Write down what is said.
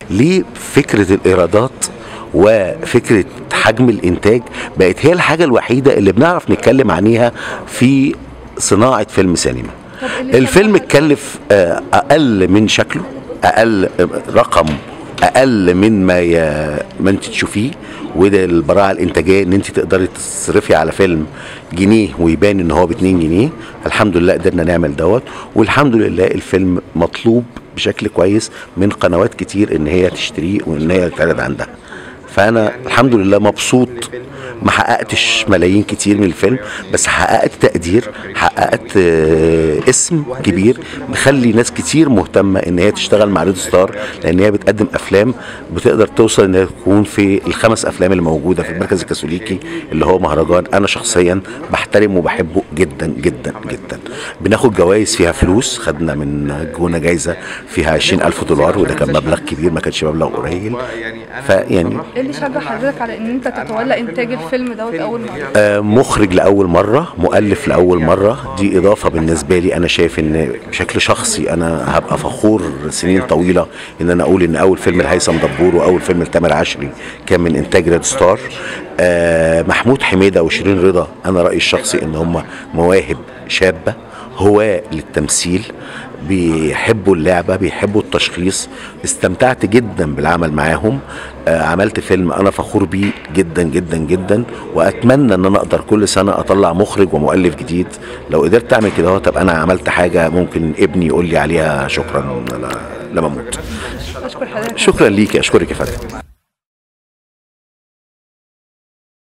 ليه فكره الايرادات وفكره حجم الانتاج بقت هي الحاجه الوحيده اللي بنعرف نتكلم عنيها في صناعه فيلم سينما الفيلم اتكلف آه، اقل من شكله اقل رقم اقل من ما ي... ما انت تشوفيه وده البراعه الانتاجيه ان انت تقدري تصرفي على فيلم جنيه ويبان ان هو ب 2 جنيه الحمد لله قدرنا نعمل دوت والحمد لله الفيلم مطلوب بشكل كويس من قنوات كتير ان هي تشتريه وان هي تتعرض عندها فانا الحمد لله مبسوط ما حققتش ملايين كتير من الفيلم بس حققت تقدير حققت آه، اسم كبير مخلي ناس كتير مهتمه ان هي تشتغل مع ريد ستار لان هي بتقدم افلام بتقدر توصل ان هي تكون في الخمس افلام اللي موجوده في المركز الكاثوليكي اللي هو مهرجان انا شخصيا بحترمه وبحبه جدا جدا جدا بناخد جوائز فيها فلوس خدنا من جونه جايزه فيها 20000 دولار وده كان مبلغ كبير ما كانش مبلغ قليل فيعني ايه اللي شجع حضرتك على ان انت تتولى انتاج الفيلم دوت اول مره آه، مخرج لاول مره مؤلف لاول مره دي اضافه بالنسبه لي انا شايف ان بشكل شخصي انا هبقى فخور سنين طويله ان انا اقول ان اول فيلم لهيثم دبور واول فيلم لتامر عشري كان من انتاج ريد ستار آه، محمود حميده وشيرين رضا انا رايي الشخصي ان هم مواهب شابه هواة للتمثيل بيحبوا اللعبة بيحبوا التشخيص استمتعت جدا بالعمل معاهم آه عملت فيلم أنا فخور بيه جدا جدا جدا وأتمنى إن أنا أقدر كل سنة أطلع مخرج ومؤلف جديد لو قدرت أعمل كده هو طب أنا عملت حاجة ممكن ابني يقول لي عليها شكرا لما أموت اشكر حضرتك شكرا ليكي أشكرك يا فندم